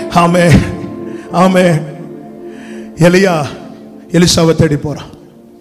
ஆமே ஆமே எலியா எலிசாவை தேடி போறான்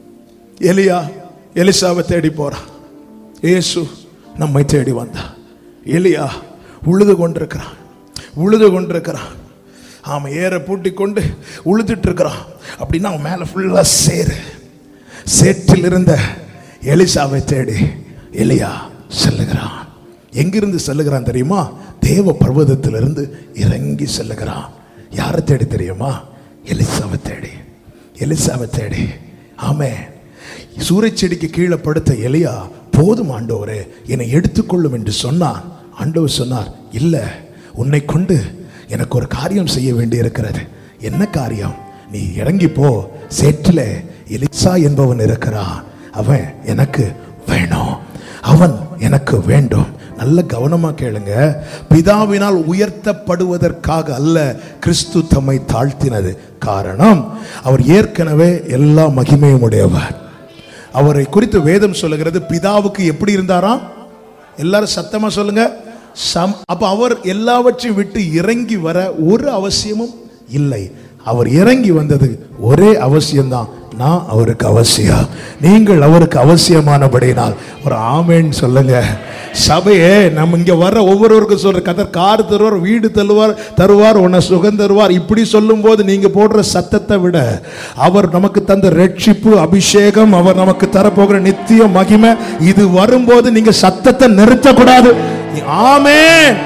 எலியா எலிசாவை தேடி போறான் இயேசு நம்மை தேடி வந்தா எலியா உழுது கொண்டிருக்கிறான் உழுது கொண்டிருக்கிறான் அவன் ஏற பூட்டி கொண்டு உழுதுட்டு இருக்கிறான் அப்படின்னா அவன் மேலே ஃபுல்லாக சேரு சேற்றில் இருந்த எலிசாவை தேடி எலியா செல்லுகிறான் எங்கிருந்து செல்லுகிறான் தெரியுமா தேவ பர்வதத்திலிருந்து இறங்கி செல்லுகிறான் யாரை தேடி தெரியுமா எலிசாவை தேடி எலிசாவை தேடி ஆமே சூறைச்செடிக்கு கீழே படுத்த எலியா போதும் ஆண்டவரே என்னை எடுத்துக்கொள்ளும் என்று சொன்னான் ஆண்டவர் சொன்னார் இல்லை உன்னை கொண்டு எனக்கு ஒரு காரியம் செய்ய வேண்டி இருக்கிறது என்ன காரியம் நீ இறங்கி போ சேற்றில எலிசா என்பவன் இருக்கிறான் அவன் எனக்கு வேணும் அவன் எனக்கு வேண்டும் நல்ல கவனமா கேளுங்க பிதாவினால் உயர்த்தப்படுவதற்காக அல்ல கிறிஸ்து தம்மை தாழ்த்தினது காரணம் அவர் ஏற்கனவே எல்லா மகிமையும் உடையவர் அவரை குறித்து வேதம் சொல்லுகிறது பிதாவுக்கு எப்படி இருந்தாராம் எல்லாரும் சத்தமா சொல்லுங்க சம் அப்ப அவர் எல்லாவற்றையும் விட்டு இறங்கி வர ஒரு அவசியமும் இல்லை அவர் இறங்கி வந்தது ஒரே அவசியம்தான் நான் அவருக்கு அவசியம் நீங்கள் அவருக்கு அவசியமானபடினால் ஒரு ஆமேன்னு சொல்லுங்க சபையே நம்ம இங்க வர்ற ஒவ்வொருவருக்கும் சொல்ற கதர் கார் தருவார் வீடு தருவார் தருவார் உன்னை சுகம் தருவார் இப்படி சொல்லும்போது நீங்க போடுற சத்தத்தை விட அவர் நமக்கு தந்த ரட்சிப்பு அபிஷேகம் அவர் நமக்கு தரப்போகிற நித்திய மகிமை இது வரும்போது நீங்க சத்தத்தை நிறுத்தக்கூடாது ஆமே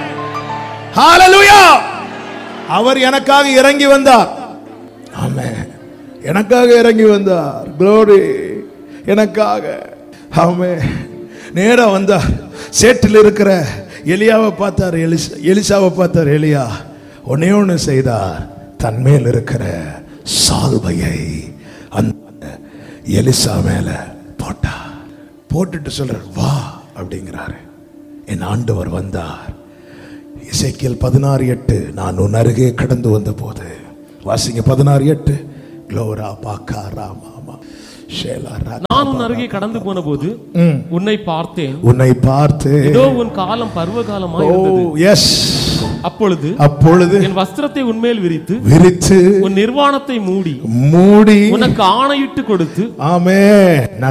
ஹalleluya அவர் எனக்காக இறங்கி வந்தார் ஆமே எனக்காக இறங்கி வந்தார் glory எனக்காக ஆமே நேரா வந்தார் சேற்றில் இருக்கிற எலியாவை பார்த்தார் எலிசா எலிசாவை பார்த்தார் எலியா ஒன்னே ஒன்று செய்தார் தன்மேல் இருக்கிற சால்வையை அந்த எலிசா மேல போட்டார் போட்டுட்டு சொல்றார் வா அப்படிங்கிறாரு என் ஆண்டவர் வந்தார் இசைக்கியல் பதினாறு எட்டு நான் உன் அருகே கடந்து வந்த போது வாசிங்க பதினாறு எட்டு க்ளோரா பாக்கா ராமா ஷேலா ரா நான் உன் அருகே கடந்து போன போது உன்னை பார்த்தேன் உன்னை பார்த்து இதோ உன் காலம் பருவ காலமாய் ஓ இருந்தது எஸ் அப்பொழுது அப்பொழுது என் வஸ்திரத்தை உன்மேல் விரித்து விரித்து உன் நிர்வாணத்தை மூடி மூடி உனக்கு ஆணையிட்டு கொடுத்து ஆமே